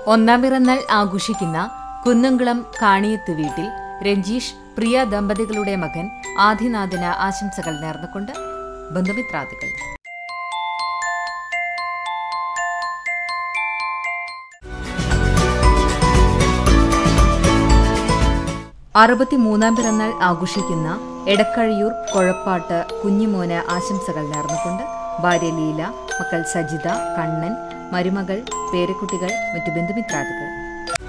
ഒന്നാം പിറന്നാൾ ആഘോഷിക്കുന്ന കുന്നംകുളം കാണിയത്ത് വീട്ടിൽ രഞ്ജീഷ് പ്രിയ ദമ്പതികളുടെ മകൻ ആദിനാഥിന് ആശംസകൾ നേർന്നുകൊണ്ട് ബന്ധുമിത്രാദികൾ അറുപത്തിമൂന്നാം പിറന്നാൾ ആഘോഷിക്കുന്ന എടക്കഴിയൂർ കൊഴപ്പാട്ട് കുഞ്ഞിമോന് ആശംസകൾ നേർന്നുകൊണ്ട് ഭാര്യ ലീല മക്കൾ സജിത കണ്ണൻ മരുമകൾ പേരക്കുട്ടികൾ മറ്റു ബന്ധുമിത്രാദികൾ